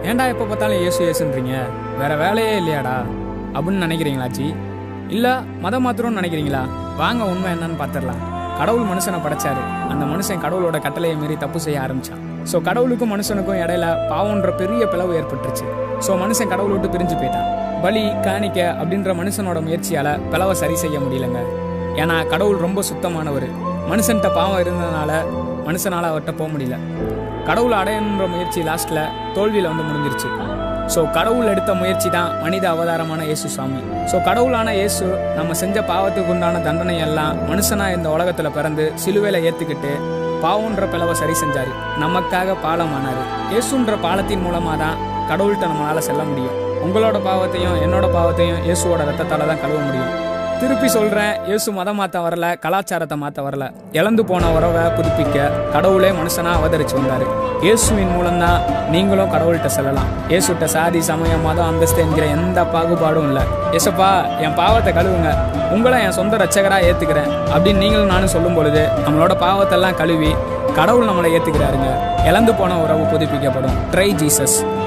ஏன்டா எப்போ பார்த்தாலும் இயேசு இயேசுன்றீங்க வேற வேலையே இல்லையாடா அப்படின்னு நினைக்கிறீங்களாச்சி இல்லை மதம் மாத்திரம்னு நினைக்கிறீங்களா வாங்க உண்மை என்னன்னு பார்த்துடலாம் கடவுள் மனுஷனை படைச்சாரு அந்த மனுஷன் கடவுளோட கட்டளையை மீறி தப்பு செய்ய ஆரம்பிச்சான் ஸோ கடவுளுக்கும் மனுஷனுக்கும் இடையில பாவம்ன்ற பெரிய பிளவு ஏற்பட்டுருச்சு ஸோ மனுஷன் கடவுளை விட்டு பிரிஞ்சு போயிட்டான் பலி காணிக்க அப்படின்ற மனுஷனோட முயற்சியால பிளவை சரி செய்ய முடியலங்க ஏன்னா கடவுள் ரொம்ப சுத்தமானவர் மனுஷன்கிட்ட பாவம் இருந்ததுனால மனுஷனால அவர்கிட்ட போக முடியல கடவுளை அடையணுன்ற முயற்சி லாஸ்ட்ல தோல்வியில வந்து முடிஞ்சிருச்சு ஸோ கடவுள் எடுத்த முயற்சி தான் மனித அவதாரமான இயேசு சாமி ஸோ கடவுளான இயேசு நம்ம செஞ்ச பாவத்துக்கு உண்டான தண்டனை எல்லாம் மனுஷனா இந்த உலகத்துல பிறந்து சிலுவையில ஏத்துக்கிட்டு பாவம்ன்ற பிளவை சரி செஞ்சாரு நமக்காக பாலமானாரு இயேசுன்ற பாலத்தின் மூலமா தான் கடவுள்கிட்ட நம்மளால செல்ல முடியும் உங்களோட பாவத்தையும் என்னோட பாவத்தையும் இயேசுவோட ரத்தத்தால தான் கழுவ முடியும் திருப்பி சொல்றேன் இயேசு மதம் மாத்த வரல கலாச்சாரத்தை மாத்த வரல இழந்து போன உறவை புதுப்பிக்க கடவுளே மனுஷனா அவதரிச்சு வந்தாரு இயேசுவின் மூலம்தான் நீங்களும் கடவுள்கிட்ட செல்லலாம் இயேசுட்ட சாதி சமயம் மதம் அந்தஸ்து என்கிற எந்த பாகுபாடும் இல்லை ஏசப்பா என் பாவத்தை கழுவுங்க உங்களை என் சொந்த ரட்சகரா ஏத்துக்கிறேன் அப்படின்னு நீங்களும் நானும் சொல்லும் பொழுது நம்மளோட பாவத்தெல்லாம் கழுவி கடவுள் நம்மளை ஏத்துக்கிறாருங்க இழந்து போன உறவு புதுப்பிக்கப்படும் ட்ரை ஜீசஸ்